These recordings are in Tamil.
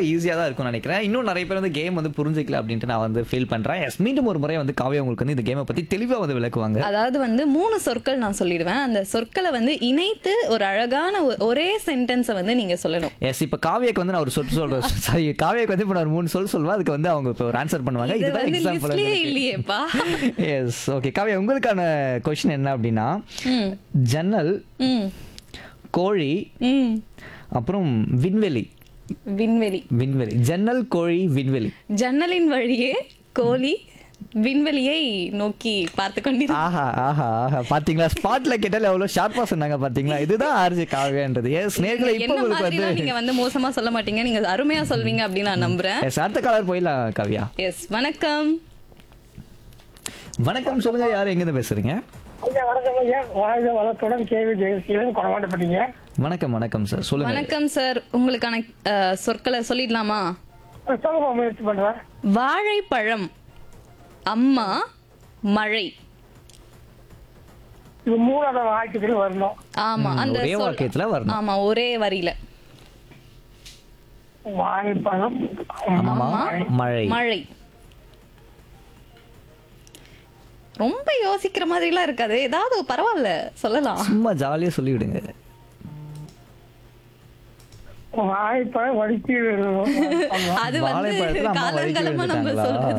ஈஸியா தான் இருக்கும்னு நினைக்கிறேன் இன்னும் நிறைய பேர் வந்து கேம் வந்து புரிஞ்சிக்கல அப்படின்ட்டு நான் வந்து ஃபீல் பண்றேன் எஸ் மீண்டும் ஒரு முறை வந்து காவியா உங்களுக்கு வந்து இந்த கேமை பத்தி தெளிவா வந்து விளக்குவாங்க அதாவது வந்து மூணு சொற்கள் நான் சொல்லிடுவேன் அந்த சொற்களை வந்து இணைத்து ஒரு அழகான ஒ- ஒரே சென்டென்ஸை வந்து நீங்க சொல்லணும் எஸ் இப்ப காவியாக்கு வந்து நான் ஒரு சொல் சொல்றேன் சாரி காவியாக்கு வந்து இப்போ நான் ஒரு மூணு சொல் சொல்லுவேன் அதுக்கு வந்து அவங்க இப்போ ஒரு ஆன்சர் பண்ணுவாங்க இது இதுதான் வந்து எக்ஸாம்பிள் லிஸ்ட்லயே இல்லையேப்பா எஸ் ஓகே காவியா உங்களுக்கான கொஸ்டின் என்ன அப்படின்னா ம் ஜன்னல் ம் கோழி ம் அப்புறம் விண்வெளி விண்வெளி விண்வெளி ஜன்னல் கோழி விண்வெளி ஜன்னலின் வழியே கோழி விண்வெளியை நோக்கி பார்த்து கொண்டிருக்கும் ஆஹா ஆஹா ஆஹா பாத்தீங்களா ஸ்பாட்ல கேட்டால எவ்வளவு ஷார்ப்பா சொன்னாங்க பாத்தீங்களா இதுதான் ஆர்ஜி காவியான்றது எஸ் நேர்களை இப்போ என்ன உங்களுக்கு மாதிரிலாம் வந்து நீங்க வந்து மோசமா சொல்ல மாட்டீங்க நீங்க அருமையா சொல்வீங்க அப்படின்னு நான் நம்புறேன் எஸ் அடுத்த காலர் போயிடலாம் காவியா எஸ் வணக்கம் வணக்கம் சொல்லுங்க யார் எங்க இருந்து பேசுறீங்க ஐயா வணக்கம் ஐயா வாழ்க வளத்துடன் கேள்வி ஜெயசீலன் கொடமாட்டப்பட்டீங்க வணக்கம் வணக்கம் சார் சொல்லுங்க வணக்கம் சார் உங்களுக்கான அஹ், சொற்களை சொல்லிடலாமா சொல்லுங்க முயற்சி பண்றேன் வாழைப்பழம் அம்மா மழை இது மூணாவது வாக்கியத்தில் வரணும் ஆமா ம், அந்த ஒரே சொல்- வாக்கியத்துல வரணும். ஆமா ஒரே வரியில வாழைப்பழம் அம்மா மழை மழை ரொம்ப யோசிக்கிற மாதிரிலாம் இருக்காது ஏதாவது பரவாயில்ல சொல்லலாம் சும்மா ஜாலியா சொல்லி விடுங்க வாழைப்பழம் வடிச்சு அது வந்து வாழைப்பழத்துல அம்மா வழுக்கி காலங்காலமா நம்ம விழுந்துட்டாங்களா?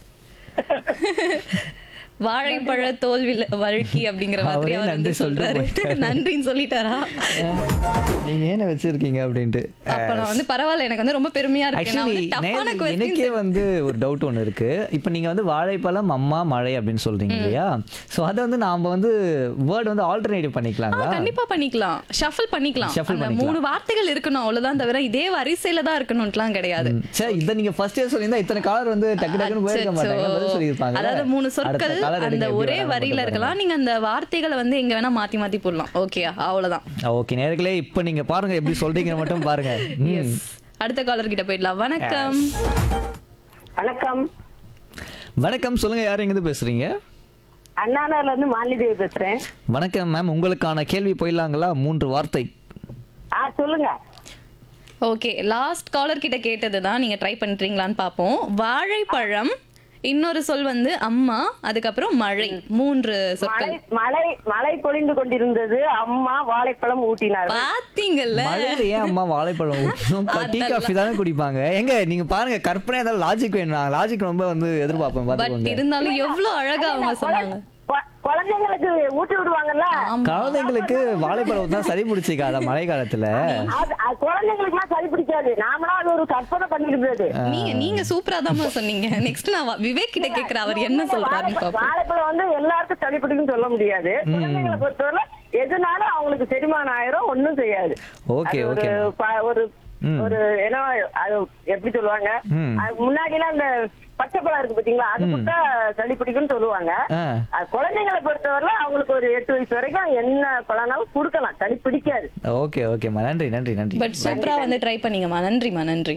சொல்றது வாழைப்பழ தோல்வில வழுக்கி அப்படிங்கிற மாதிரி அவரே அவர் வந்து நன்றி சொல்லிட்டு சொல்றாரு போயிட்டாரு. நன்றின்னு சொல்லிட்டாரா நீங்க ஏன வச்சிருக்கீங்க அப்படின்ட்டு அப்ப நான் வந்து பரவாயில்ல எனக்கு வந்து ரொம்ப பெருமையா இருக்கு நான் ஆக்சுவலி வந்து டஃப்பான எனக்கே கொஸ்டின் வந்து ஒரு டவுட் ஒன்று இருக்கு இப்போ நீங்க வந்து வாழைப்பழம் அம்மா மழை அப்படின்னு சொல்றீங்க இல்லையா ஸோ அதை வந்து நாம வந்து வேர்ட் வந்து ஆல்டர்னேட்டிவ் பண்ணிக்கலாங்களா கண்டிப்பா பண்ணிக்கலாம் ஷஃபிள் பண்ணிக்கலாம் Shuffle அந்த பண்ணிக்கலாம். மூணு வார்த்தைகள் இருக்கணும் அவ்வளவுதான் தவிர இதே வரிசையில தான் இருக்கணும்ட்டுலாம் கிடையாது சரி இதை நீங்க ஃபர்ஸ்ட் இயர் சொல்லியிருந்தா இத்தனை காலர் வந்து டக்கு டக்குன்னு போயிருக்க மாட்டாங்க பதில் சொல்லியிருப்பாங்க அதாவது மூணு சொற்கள் அந்த ஒரே வரியில இருக்கலாம் நீங்க அந்த வார்த்தைகளை வந்து எங்க வேணா மாத்தி மாத்தி போடலாம் ஓகே அவ்வளவுதான் ஓகே நேர்களே இப்போ நீங்க பாருங்க எப்படி சொல்றீங்க மட்டும் பாருங்க ம். எஸ் அடுத்த காலர் கிட்ட போயிடலாம் வணக்கம் வணக்கம் வணக்கம் சொல்லுங்க யார் எங்கிருந்து பேசுறீங்க அண்ணாநகர்ல இருந்து மாலிதேவி பேசுறேன் வணக்கம் மேம் உங்களுக்கான கேள்வி போயிடலாங்களா மூன்று வார்த்தை ஆ சொல்லுங்க ஓகே லாஸ்ட் காலர் கிட்ட கேட்டது தான் நீங்க ட்ரை பண்றீங்களான்னு பாப்போம் வாழைப்பழம் இன்னொரு சொல் வந்து அம்மா அதுக்கப்புறம் மழை மூன்று மழை சொற்கள் மழை மழை பொழிந்து கொண்டிருந்தது அம்மா வாழைப்பழம் ஊட்டினார் பாத்தீங்கல்ல மழையில ஏன் அம்மா வாழைப்பழம் ஊத்தணும்? டீ காஃபி தானே குடிப்பாங்க எங்க நீங்க பாருங்க கற்பனை ஏதாவது லாஜிக் வேணும் லாஜிக் ரொம்ப வந்து எதிர்பார்ப்பேன் பட் பாத்துக்கோங்க இருந்தாலும் எவ்வளவு அழகா அவங்க சொன்னாங்க கொ- குழந்தைங்களுக்கு ஊட்டி விடுவாங்கல்ல குழந்தைங்களுக்கு வாழைப்பழம் தான் சரி பிடிச்சிக்காத மழை காலத்துல அது அது குழந்தைங்களுக்கு எல்லாம் சரி பிடிக்காது நாமளும் அது ஒரு கற்பனை பண்ணிருக்கிறது நீங்க நீங்க சூப்பரா தான் சொன்னீங்க நெக்ஸ்ட் நான் வா- விவேக் கிட்ட கேக்குறேன் அவர் என்ன சொல்றாருன்னு பாப்போம் வாழைப்பழம் வந்து எல்லாருக்கும் சரி பிடிக்கும் சொல்ல முடியாது குழந்தைங்களை பொறுத்தவரை எதுனாலும் அவங்களுக்கு செரிமானம் ஆயிரும் ஒண்ணும் செய்யாது Okay, அது ஒரு okay. ப- ஒரு ம். ஒரு ஏன்னா அது எப்படி சொல்லுவாங்க ம். அது முன்னாடி எல்லாம் அந்த பச்சை பழம் இருக்கு பாத்தீங்களா அது கொடுத்தா சளி பிடிக்கும்னு சொல்லுவாங்க ஆ. அது குழந்தைங்களை பொறுத்தவரை அவங்களுக்கு ஒரு எட்டு வயசு வரைக்கும் என்ன பழம்னாலும் கொடுக்கலாம் சளி பிடிக்காது ஓகே ஓகேம்மா நன்றி நன்றி நன்றி பட் சூப்பரா வந்து ட்ரை பண்ணீங்கம்மா நன்றிம்மா நன்றி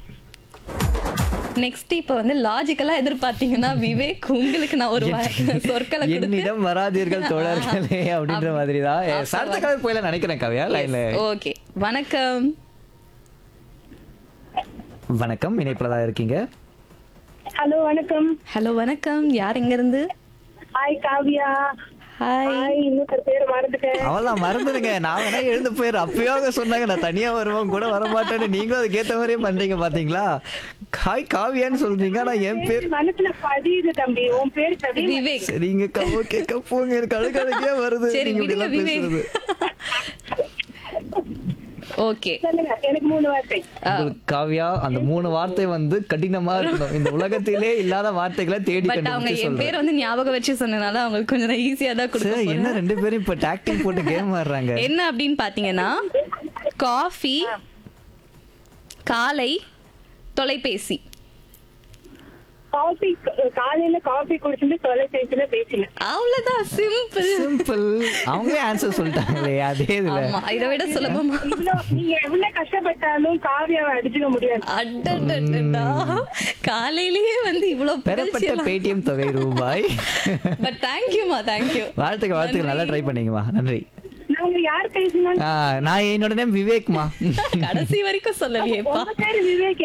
நெக்ஸ்ட் இப்ப வந்து லாஜிக்கலா எதிர்பார்த்தீங்கன்னா விவேக் உங்களுக்கு நான் ஒரு வா- சொற்களை கொடுத்து என்னிடம் வராதீர்கள் தோழர்களே அப்படின்ற மாதிரி தான் அடுத்த காலம் போயில நினைக்கிறேன் கவியா லைன்ல ஓகே வணக்கம் வணக்கம் இணைப்புல தான் இருக்கீங்க ஹலோ வணக்கம் ஹலோ வணக்கம் யார் எங்க இருந்து ஹாய் காவியா ஹாய் ஹாய் இன்னொரு பேர் மறந்துட்டேன் அவெல்லாம் மறந்துடுங்க நான் வேணா எழுந்து போயிரு அப்பயோ அவங்க சொன்னாங்க நான் தனியா வருவோம் கூட வர மாட்டேன்னு நீங்களும் அதுக்கு ஏத்த மாதிரியே பண்றீங்க பாத்தீங்களா காய் காவியான்னு சொல்றீங்க ஆனா என் பேர் மனசுல பதியுது தம்பி உன் பேர் சரி விவேக் சரிங்க கவ கேட்க போங்க எனக்கு அழுகழுக்கே வருது சரி நீங்க விடுங்க இப்படிலாம் விவேக் பேசுறது ஓகே சொல்லுங்க எனக்கு மூணு வார்த்தை உங்களுக்கு காவியா அந்த மூணு வார்த்தை வந்து கடினமா இருக்கணும் இந்த உலகத்திலே இல்லாத வார்த்தைகளை தேடி பட் அவங்க கண்டுபிடிச்சு என் சொல்றேன் பேர் வந்து ஞாபகம் வச்சு சொன்னனால அவங்களுக்கு கொஞ்சம் ஈஸியா தான் கொடுக்க சரி, என்ன போறேன். ரெண்டு பேரும் இப்ப டாக்டிங் போட்டு கேம் ஆடுறாங்க என்ன அப்படின்னு பாத்தீங்கன்னா காஃபி காலை தொலைபேசி காஃபி காலையில காஃபி குடிச்சிட்டு தொலைபேசியில பேசினேன் அவ்வளவுதான் சிம்பிள் சிம்பிள் அவங்களே ஆன்சர் சொல்லிட்டாங்களே அதே இதுல ஆமா இதை விட சுலபமா இவ்வளவு நீங்க எவ்வளவு கஷ்டப்பட்டாலும் காவியாவை அடிச்சுக்க முடியாது அடடடடா. காலையிலேயே வந்து இவ்வளவு பெறப்பட்ட பேடிஎம் தொகை ரூபாய் பட் தேங்க்யூமா தேங்க்யூ வாழ்த்துக்கள் வாழ்த்துக்கள் நல்லா ட்ரை பண்ணீங்கம்மா நன்றி நாங்க யார் பேசினாலும் ஆ, நான் என்னோட நேம் விவேக்மா கடைசி வரைக்கும் சொல்லலையேப்பா உங்க பேரு விவேக்